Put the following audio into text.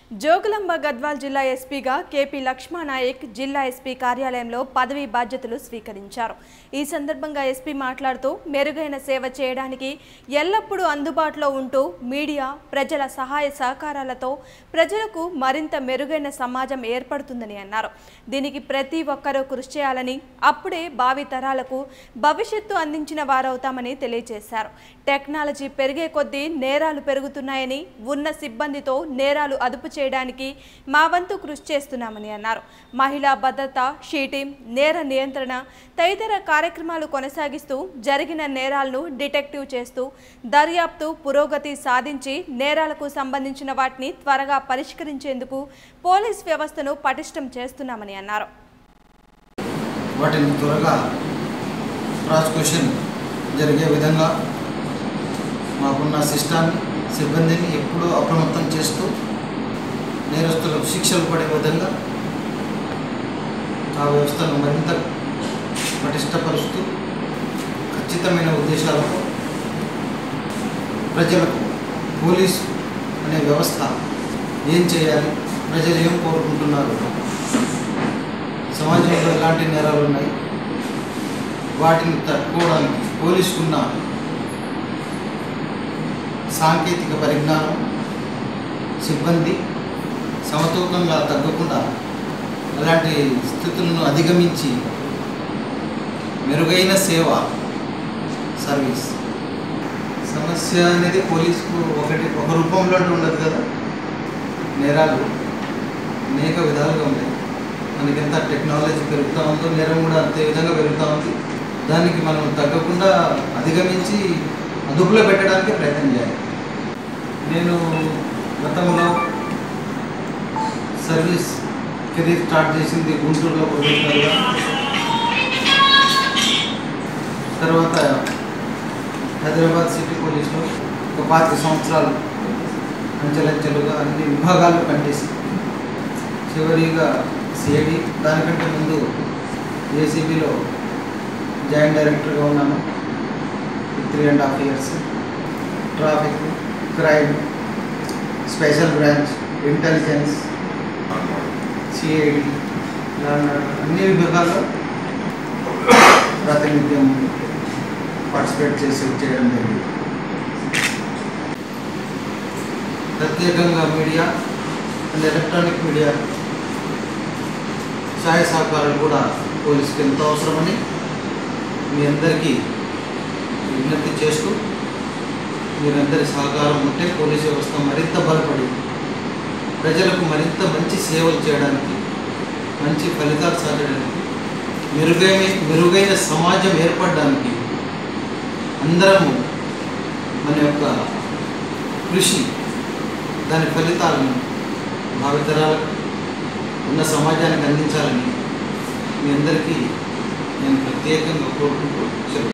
జోగులాంబ గద్వాల్ జిల్లా ఎస్పీగా కేపీ లక్ష్మానాయక్ జిల్లా ఎస్పీ కార్యాలయంలో పదవీ బాధ్యతలు స్వీకరించారు ఈ సందర్భంగా ఎస్పీ మాట్లాడుతూ మెరుగైన సేవ చేయడానికి ఎల్లప్పుడూ అందుబాటులో ఉంటూ మీడియా ప్రజల సహాయ సహకారాలతో ప్రజలకు మరింత మెరుగైన సమాజం ఏర్పడుతుందని అన్నారు దీనికి ప్రతి ఒక్కరూ కృషి చేయాలని అప్పుడే భావి తరాలకు భవిష్యత్తు అందించిన వారవుతామని తెలియజేశారు టెక్నాలజీ పెరిగే కొద్దీ నేరాలు పెరుగుతున్నాయని ఉన్న సిబ్బందితో నేరాలు అదుపు చేయడానికి మా వంతు కృషి చేస్తున్నామని అన్నారు మహిళా భద్రత షీటింగ్ నేర నియంత్రణ తదితర కార్యక్రమాలు కొనసాగిస్తూ జరిగిన నేరాలను డిటెక్టివ్ చేస్తూ దర్యాప్తు పురోగతి సాధించి నేరాలకు సంబంధించిన వాటిని త్వరగా పరిష్కరించేందుకు పోలీస్ వ్యవస్థను పటిష్టం చేస్తున్నామని అన్నారు వాటిని త్వరగా ప్రాసిక్యూషన్ జరిగే విధంగా మాకున్న సిస్టాన్ని సిబ్బందిని ఎప్పుడూ అప్రమత్తం చేస్తూ నేరస్తులకు శిక్షలు పడే విధంగా ఆ వ్యవస్థను మరింత పటిష్టపరుస్తూ ఖచ్చితమైన ఉద్దేశాలతో ప్రజలకు పోలీసు అనే వ్యవస్థ ఏం చేయాలి ప్రజలు ఏం కోరుకుంటున్నారు సమాజంలో ఎలాంటి నేరాలు ఉన్నాయి వాటిని తట్టుకోవడానికి పోలీసుకున్న సాంకేతిక పరిజ్ఞానం సిబ్బంది సమతూకంగా తగ్గకుండా అలాంటి స్థితులను అధిగమించి మెరుగైన సేవ సర్వీస్ సమస్య అనేది పోలీసుకు ఒకటి ఒక రూపంలో ఉండదు కదా నేరాలు అనేక విధాలుగా ఉన్నాయి మనకి ఎంత టెక్నాలజీ పెరుగుతూ ఉందో నేరం కూడా అంతే విధంగా పెరుగుతూ ఉంది దానికి మనం తగ్గకుండా అధిగమించి అదుపులో పెట్టడానికి ప్రయత్నం చేయాలి నేను గతంలో సర్వీస్ కెరీర్ స్టార్ట్ చేసింది గుంటూరులో ప్రొఫెషనల్గా తర్వాత హైదరాబాద్ సిటీ పోలీస్లో ఒక పాతిక సంవత్సరాలు అంచెలంచెలుగా అన్ని విభాగాలు పనిచేసి చివరిగా సిఐడి దానికంటే ముందు ఏసీబీలో జాయింట్ డైరెక్టర్గా ఉన్నాను three and half years traffic crime special branch intelligence CID అన్ని విభాగాల్లో ప్రాతినిధ్యం పార్టిసిపేట్ చేసి చేయడం జరిగింది ప్రత్యేకంగా మీడియా అండ్ ఎలక్ట్రానిక్ మీడియా సహాయ సహకారాలు కూడా పోలీసుకి ఎంతో అవసరమని మీ అందరికీ విజ్ఞప్తి చేస్తూ మీరందరి సహకారం ఉంటే పోలీస్ వ్యవస్థ మరింత బలపడి ప్రజలకు మరింత మంచి సేవలు చేయడానికి మంచి ఫలితాలు సాధడానికి మెరుగైన మెరుగైన సమాజం ఏర్పడడానికి అందరము మన యొక్క కృషి దాని ఫలితాలను భావితరాలకు ఉన్న సమాజానికి అందించాలని మీ అందరికీ నేను ప్రత్యేకంగా కోరుకుంటూ సెలవు